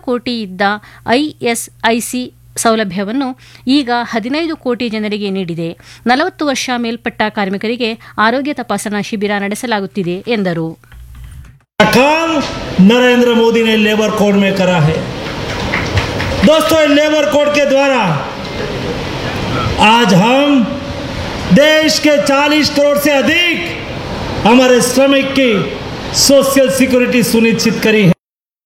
ಕೋಟಿ ಇದ್ದ ಐಎಸ್ಐಸಿ ಸೌಲಭ್ಯವನ್ನು ಈಗ ಹದಿನೈದು ಕೋಟಿ ಜನರಿಗೆ ನೀಡಿದೆ ನಲವತ್ತು ವರ್ಷ ಮೇಲ್ಪಟ್ಟ ಕಾರ್ಮಿಕರಿಗೆ ಆರೋಗ್ಯ ತಪಾಸಣಾ ಶಿಬಿರ ನಡೆಸಲಾಗುತ್ತಿದೆ ಎಂದರು काम नरेंद्र मोदी ने लेबर कोड में करा है दोस्तों लेबर कोड के द्वारा आज हम देश के 40 करोड़ से अधिक हमारे श्रमिक की सोशल सिक्योरिटी सुनिश्चित करी है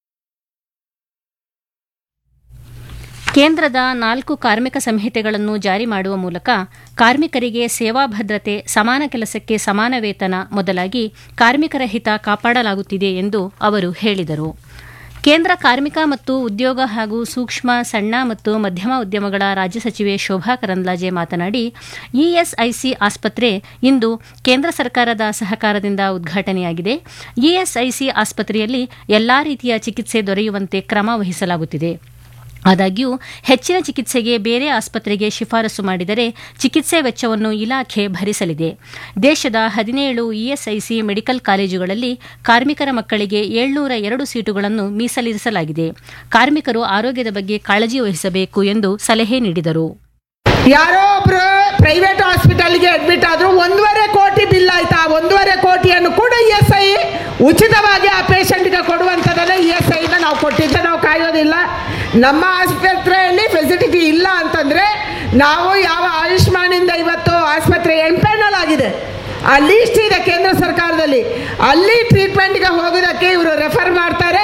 ಕೇಂದ್ರದ ನಾಲ್ಕು ಕಾರ್ಮಿಕ ಸಂಹಿತೆಗಳನ್ನು ಜಾರಿ ಮಾಡುವ ಮೂಲಕ ಕಾರ್ಮಿಕರಿಗೆ ಸೇವಾ ಭದ್ರತೆ ಸಮಾನ ಕೆಲಸಕ್ಕೆ ಸಮಾನ ವೇತನ ಮೊದಲಾಗಿ ಕಾರ್ಮಿಕರ ಹಿತ ಕಾಪಾಡಲಾಗುತ್ತಿದೆ ಎಂದು ಅವರು ಹೇಳಿದರು ಕೇಂದ್ರ ಕಾರ್ಮಿಕ ಮತ್ತು ಉದ್ಯೋಗ ಹಾಗೂ ಸೂಕ್ಷ್ಮ ಸಣ್ಣ ಮತ್ತು ಮಧ್ಯಮ ಉದ್ಯಮಗಳ ರಾಜ್ಯ ಸಚಿವೆ ಶೋಭಾ ಕರಂದ್ಲಾಜೆ ಮಾತನಾಡಿ ಇಎಸ್ಐಸಿ ಆಸ್ಪತ್ರೆ ಇಂದು ಕೇಂದ್ರ ಸರ್ಕಾರದ ಸಹಕಾರದಿಂದ ಉದ್ಘಾಟನೆಯಾಗಿದೆ ಇಎಸ್ಐಸಿ ಆಸ್ಪತ್ರೆಯಲ್ಲಿ ಎಲ್ಲಾ ರೀತಿಯ ಚಿಕಿತ್ಸೆ ದೊರೆಯುವಂತೆ ಕ್ರಮ ವಹಿಸಲಾಗುತ್ತಿದೆ ಆದಾಗ್ಯೂ ಹೆಚ್ಚಿನ ಚಿಕಿತ್ಸೆಗೆ ಬೇರೆ ಆಸ್ಪತ್ರೆಗೆ ಶಿಫಾರಸು ಮಾಡಿದರೆ ಚಿಕಿತ್ಸೆ ವೆಚ್ಚವನ್ನು ಇಲಾಖೆ ಭರಿಸಲಿದೆ ದೇಶದ ಹದಿನೇಳು ಇಎಸ್ಐಸಿ ಮೆಡಿಕಲ್ ಕಾಲೇಜುಗಳಲ್ಲಿ ಕಾರ್ಮಿಕರ ಮಕ್ಕಳಿಗೆ ಏಳ್ನೂರ ಎರಡು ಸೀಟುಗಳನ್ನು ಮೀಸಲಿರಿಸಲಾಗಿದೆ ಕಾರ್ಮಿಕರು ಆರೋಗ್ಯದ ಬಗ್ಗೆ ಕಾಳಜಿ ವಹಿಸಬೇಕು ಎಂದು ಸಲಹೆ ನೀಡಿದರು ಯಾರೋ ಒಬ್ರು ಪ್ರೈವೇಟ್ ಹಾಸ್ಪಿಟಲ್ಗೆ ಅಡ್ಮಿಟ್ ಆದ್ರು ಒಂದೂವರೆ ಕೋಟಿ ಬಿಲ್ ಆಯ್ತಾ ಆ ಒಂದೂವರೆ ಕೋಟಿಯನ್ನು ಕೂಡ ಇ ಎಸ್ ಐ ಉಚಿತವಾಗಿ ಆ ಪೇಷಂಟ್ಗೆ ಕೊಡುವಂಥದ್ದನ್ನ ಇ ಎಸ್ ಐನ ನಾವು ಕೊಟ್ಟಿದ್ದ ನಾವು ಕಾಯೋದಿಲ್ಲ ನಮ್ಮ ಆಸ್ಪತ್ರೆಯಲ್ಲಿ ಫೆಸಿಲಿಟಿ ಇಲ್ಲ ಅಂತಂದ್ರೆ ನಾವು ಯಾವ ಆಯುಷ್ಮಾನಿಂದ ಇವತ್ತು ಆಸ್ಪತ್ರೆ ಎಂಪೆನಲ್ ಆಗಿದೆ ಆ ಲೀಸ್ಟ್ ಇದೆ ಕೇಂದ್ರ ಸರ್ಕಾರದಲ್ಲಿ ಅಲ್ಲಿ ಟ್ರೀಟ್ಮೆಂಟ್ಗೆ ಹೋಗೋದಕ್ಕೆ ಇವರು ರೆಫರ್ ಮಾಡ್ತಾರೆ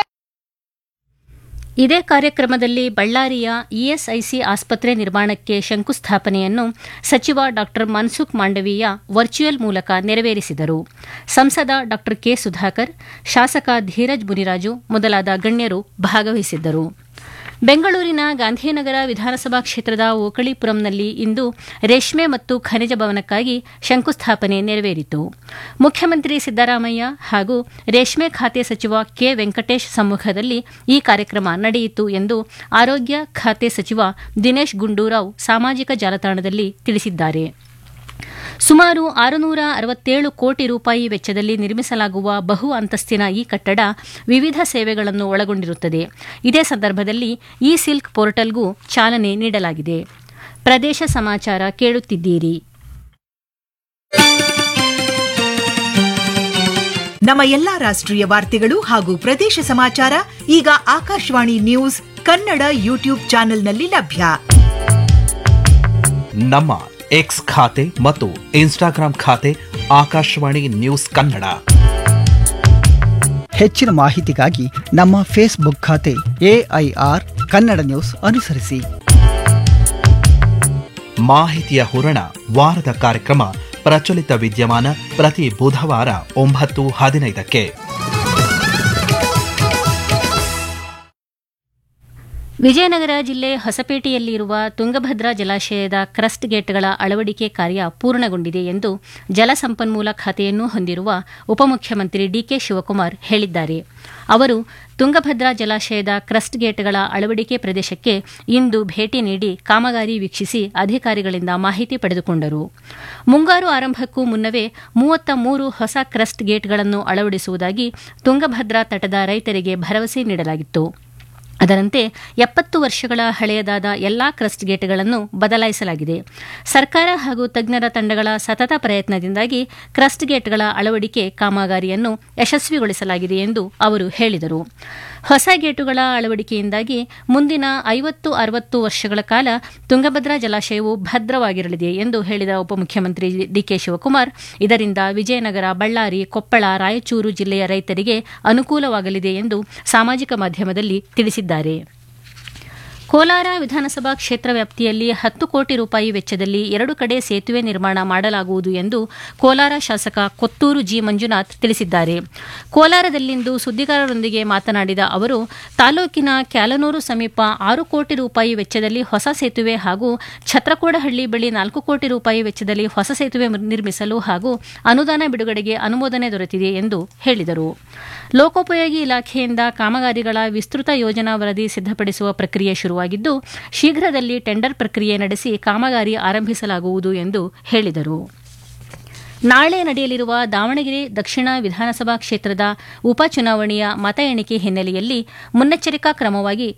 ಇದೇ ಕಾರ್ಯಕ್ರಮದಲ್ಲಿ ಬಳ್ಳಾರಿಯ ಇಎಸ್ಐಸಿ ಆಸ್ಪತ್ರೆ ನಿರ್ಮಾಣಕ್ಕೆ ಶಂಕುಸ್ಥಾಪನೆಯನ್ನು ಸಚಿವ ಡಾ ಮನ್ಸುಖ್ ಮಾಂಡವೀಯ ವರ್ಚುವಲ್ ಮೂಲಕ ನೆರವೇರಿಸಿದರು ಸಂಸದ ಡಾ ಕೆ ಸುಧಾಕರ್ ಶಾಸಕ ಧೀರಜ್ ಮುನಿರಾಜು ಮೊದಲಾದ ಗಣ್ಯರು ಭಾಗವಹಿಸಿದ್ದರು ಬೆಂಗಳೂರಿನ ಗಾಂಧಿನಗರ ವಿಧಾನಸಭಾ ಕ್ಷೇತ್ರದ ಓಕಳಿಪುರಂನಲ್ಲಿ ಇಂದು ರೇಷ್ಮೆ ಮತ್ತು ಖನಿಜ ಭವನಕ್ಕಾಗಿ ಶಂಕುಸ್ಥಾಪನೆ ನೆರವೇರಿತು ಮುಖ್ಯಮಂತ್ರಿ ಸಿದ್ದರಾಮಯ್ಯ ಹಾಗೂ ರೇಷ್ಮೆ ಖಾತೆ ಸಚಿವ ಕೆ ವೆಂಕಟೇಶ್ ಸಮ್ಮುಖದಲ್ಲಿ ಈ ಕಾರ್ಯಕ್ರಮ ನಡೆಯಿತು ಎಂದು ಆರೋಗ್ಯ ಖಾತೆ ಸಚಿವ ದಿನೇಶ್ ಗುಂಡೂರಾವ್ ಸಾಮಾಜಿಕ ಜಾಲತಾಣದಲ್ಲಿ ತಿಳಿಸಿದ್ದಾರೆ ಸುಮಾರು ಆರುನೂರ ಅರವತ್ತೇಳು ಕೋಟಿ ರೂಪಾಯಿ ವೆಚ್ಚದಲ್ಲಿ ನಿರ್ಮಿಸಲಾಗುವ ಬಹು ಅಂತಸ್ತಿನ ಈ ಕಟ್ಟಡ ವಿವಿಧ ಸೇವೆಗಳನ್ನು ಒಳಗೊಂಡಿರುತ್ತದೆ ಇದೇ ಸಂದರ್ಭದಲ್ಲಿ ಇ ಸಿಲ್ಕ್ ಪೋರ್ಟಲ್ಗೂ ಚಾಲನೆ ನೀಡಲಾಗಿದೆ ಪ್ರದೇಶ ಸಮಾಚಾರ ಕೇಳುತ್ತಿದ್ದೀರಿ ನಮ್ಮ ಎಲ್ಲಾ ರಾಷ್ಟ್ರೀಯ ವಾರ್ತೆಗಳು ಹಾಗೂ ಪ್ರದೇಶ ಸಮಾಚಾರ ಈಗ ಆಕಾಶವಾಣಿ ನ್ಯೂಸ್ ಕನ್ನಡ ಯೂಟ್ಯೂಬ್ ಚಾನೆಲ್ನಲ್ಲಿ ಲಭ್ಯ ನಮ್ಮ ಎಕ್ಸ್ ಖಾತೆ ಮತ್ತು ಇನ್ಸ್ಟಾಗ್ರಾಂ ಖಾತೆ ಆಕಾಶವಾಣಿ ನ್ಯೂಸ್ ಕನ್ನಡ ಹೆಚ್ಚಿನ ಮಾಹಿತಿಗಾಗಿ ನಮ್ಮ ಫೇಸ್ಬುಕ್ ಖಾತೆ ಎಐಆರ್ ಕನ್ನಡ ನ್ಯೂಸ್ ಅನುಸರಿಸಿ ಮಾಹಿತಿಯ ಹೂರಣ ವಾರದ ಕಾರ್ಯಕ್ರಮ ಪ್ರಚಲಿತ ವಿದ್ಯಮಾನ ಪ್ರತಿ ಬುಧವಾರ ಒಂಬತ್ತು ಹದಿನೈದಕ್ಕೆ ವಿಜಯನಗರ ಜಿಲ್ಲೆ ಹೊಸಪೇಟೆಯಲ್ಲಿರುವ ತುಂಗಭದ್ರಾ ಜಲಾಶಯದ ಕ್ರಸ್ಟ್ ಗೇಟ್ಗಳ ಅಳವಡಿಕೆ ಕಾರ್ಯ ಪೂರ್ಣಗೊಂಡಿದೆ ಎಂದು ಜಲಸಂಪನ್ಮೂಲ ಖಾತೆಯನ್ನು ಹೊಂದಿರುವ ಉಪಮುಖ್ಯಮಂತ್ರಿ ಡಿಕೆ ಶಿವಕುಮಾರ್ ಹೇಳಿದ್ದಾರೆ ಅವರು ತುಂಗಭದ್ರಾ ಜಲಾಶಯದ ಕ್ರಸ್ಟ್ ಗೇಟ್ಗಳ ಅಳವಡಿಕೆ ಪ್ರದೇಶಕ್ಕೆ ಇಂದು ಭೇಟಿ ನೀಡಿ ಕಾಮಗಾರಿ ವೀಕ್ಷಿಸಿ ಅಧಿಕಾರಿಗಳಿಂದ ಮಾಹಿತಿ ಪಡೆದುಕೊಂಡರು ಮುಂಗಾರು ಆರಂಭಕ್ಕೂ ಮುನ್ನವೇ ಮೂವತ್ತ ಮೂರು ಹೊಸ ಕ್ರಸ್ಟ್ ಗೇಟ್ಗಳನ್ನು ಅಳವಡಿಸುವುದಾಗಿ ತುಂಗಭದ್ರಾ ತಟದ ರೈತರಿಗೆ ಭರವಸೆ ನೀಡಲಾಗಿತ್ತು ಅದರಂತೆ ಎಪ್ಪತ್ತು ವರ್ಷಗಳ ಹಳೆಯದಾದ ಎಲ್ಲಾ ಕ್ರಸ್ಟ್ ಗೇಟ್ಗಳನ್ನು ಬದಲಾಯಿಸಲಾಗಿದೆ ಸರ್ಕಾರ ಹಾಗೂ ತಜ್ಞರ ತಂಡಗಳ ಸತತ ಪ್ರಯತ್ನದಿಂದಾಗಿ ಕ್ರಸ್ಟ್ ಗೇಟ್ಗಳ ಅಳವಡಿಕೆ ಕಾಮಗಾರಿಯನ್ನು ಯಶಸ್ವಿಗೊಳಿಸಲಾಗಿದೆ ಎಂದು ಅವರು ಹೇಳಿದರು ಹೊಸ ಗೇಟುಗಳ ಅಳವಡಿಕೆಯಿಂದಾಗಿ ಮುಂದಿನ ಐವತ್ತು ಅರವತ್ತು ವರ್ಷಗಳ ಕಾಲ ತುಂಗಭದ್ರಾ ಜಲಾಶಯವು ಭದ್ರವಾಗಿರಲಿದೆ ಎಂದು ಹೇಳಿದ ಉಪಮುಖ್ಯಮಂತ್ರಿ ಡಿಕೆ ಶಿವಕುಮಾರ್ ಇದರಿಂದ ವಿಜಯನಗರ ಬಳ್ಳಾರಿ ಕೊಪ್ಪಳ ರಾಯಚೂರು ಜಿಲ್ಲೆಯ ರೈತರಿಗೆ ಅನುಕೂಲವಾಗಲಿದೆ ಎಂದು ಸಾಮಾಜಿಕ ಮಾಧ್ಯಮದಲ್ಲಿ ತಿಳಿಸಿದ್ದಾರೆ ಕೋಲಾರ ವಿಧಾನಸಭಾ ಕ್ಷೇತ್ರ ವ್ಯಾಪ್ತಿಯಲ್ಲಿ ಹತ್ತು ಕೋಟಿ ರೂಪಾಯಿ ವೆಚ್ಚದಲ್ಲಿ ಎರಡು ಕಡೆ ಸೇತುವೆ ನಿರ್ಮಾಣ ಮಾಡಲಾಗುವುದು ಎಂದು ಕೋಲಾರ ಶಾಸಕ ಕೊತ್ತೂರು ಜಿ ಮಂಜುನಾಥ್ ತಿಳಿಸಿದ್ದಾರೆ ಕೋಲಾರದಲ್ಲಿಂದು ಸುದ್ದಿಗಾರರೊಂದಿಗೆ ಮಾತನಾಡಿದ ಅವರು ತಾಲೂಕಿನ ಕ್ಯಾಲನೂರು ಸಮೀಪ ಆರು ಕೋಟಿ ರೂಪಾಯಿ ವೆಚ್ಚದಲ್ಲಿ ಹೊಸ ಸೇತುವೆ ಹಾಗೂ ಛತ್ರಕೋಡಹಳ್ಳಿ ಬಳಿ ನಾಲ್ಕು ಕೋಟಿ ರೂಪಾಯಿ ವೆಚ್ಚದಲ್ಲಿ ಹೊಸ ಸೇತುವೆ ನಿರ್ಮಿಸಲು ಹಾಗೂ ಅನುದಾನ ಬಿಡುಗಡೆಗೆ ಅನುಮೋದನೆ ದೊರೆತಿದೆ ಎಂದು ಹೇಳಿದರು ಲೋಕೋಪಯೋಗಿ ಇಲಾಖೆಯಿಂದ ಕಾಮಗಾರಿಗಳ ವಿಸ್ತೃತ ಯೋಜನಾ ವರದಿ ಸಿದ್ದಪಡಿಸುವ ಪ್ರಕ್ರಿಯೆ ಶುರುವಾಗಿದ್ದು ಶೀಘ್ರದಲ್ಲಿ ಟೆಂಡರ್ ಪ್ರಕ್ರಿಯೆ ನಡೆಸಿ ಕಾಮಗಾರಿ ಆರಂಭಿಸಲಾಗುವುದು ಎಂದು ಹೇಳಿದರು ನಾಳೆ ನಡೆಯಲಿರುವ ದಾವಣಗೆರೆ ದಕ್ಷಿಣ ವಿಧಾನಸಭಾ ಕ್ಷೇತ್ರದ ಉಪಚುನಾವಣೆಯ ಮತ ಎಣಿಕೆ ಹಿನ್ನೆಲೆಯಲ್ಲಿ ಮುನ್ನೆಚ್ಚರಿಕಾ ಕ್ರಮವಾಗಿ